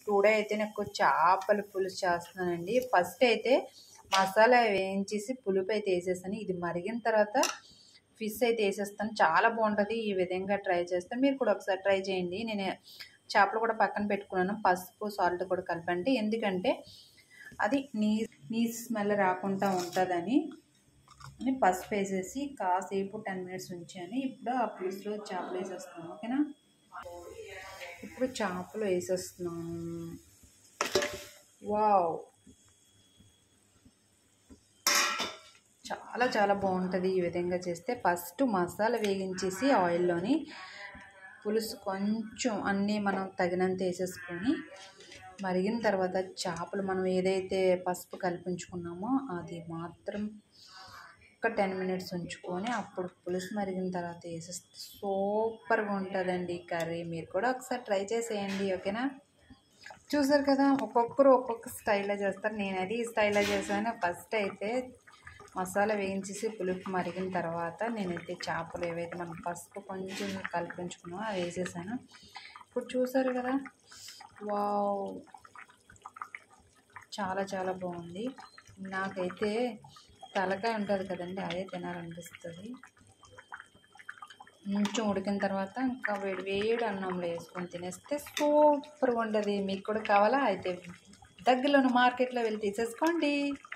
today అయితే నాకు చేపల పులుసు చేస్తున్నానండి ఫస్ట్ అయితే మసాలా వేయించేసి పులుపు అయితే వేసేస్తాను ఇది మరిగిన తర్వాత ఫిష్ అయితే వేసేస్తాను చాలా బాగుంటుంది ఈ విధంగా ట్రై చేస్తాను మీరు కూడా ఒకసారి ట్రై చేయండి నేను చేపలు కూడా పక్కన పెట్టుకున్నాను పసుపు సాల్ట్ కూడా కలపండి ఎందుకంటే అది నీ నీ స్మెల్ రాకుండా ఉంటుందని అని పసుపు వేసేసి కాసేపు టెన్ మినిట్స్ ఉంచాను ఇప్పుడు ఆ పులుసులో చేపలు వేసేస్తాను ఓకేనా ఇప్పుడు చేపలు వేసేస్తున్నాను వావ్ చాలా చాలా బాగుంటుంది ఈ విధంగా చేస్తే ఫస్ట్ మసాలా వేగించేసి ఆయిల్లోని పులుసు కొంచెం అన్నీ మనం తగినంత వేసేసుకొని మరిగిన తర్వాత చేపలు మనం ఏదైతే పసుపు కల్పించుకున్నామో అది మాత్రం ఒక టెన్ మినిట్స్ ఉంచుకొని అప్పుడు పులుసు మరిగిన తర్వాత వేసేస్తే సూపర్గా ఉంటుందండి ఈ కర్రీ మీరు కూడా ఒకసారి ట్రై చేసేయండి ఓకేనా చూసారు కదా ఒక్కొక్కరు ఒక్కొక్క స్టైల్లో చేస్తారు నేను అది ఈ స్టైల్లో చేశాను ఫస్ట్ అయితే మసాలా వేయించేసి పులుపు మరిగిన తర్వాత నేనైతే చేపలు ఏవైతే మనం పసుపు కొంచెం కల్పించుకున్నామో అవి వేసేసాను ఇప్పుడు చూసారు కదా వావ్ చాలా చాలా బాగుంది నాకైతే తలకాయ ఉంటుంది కదండి అదే తినాలనిపిస్తుంది కొంచెం ఉడికిన తర్వాత ఇంకా వేడి వేడి అన్నంలో వేసుకొని తినేస్తే సూపర్గా ఉంటుంది మీకు కూడా కావాలా అయితే దగ్గరలోని మార్కెట్లో వెళ్ళి తీసేసుకోండి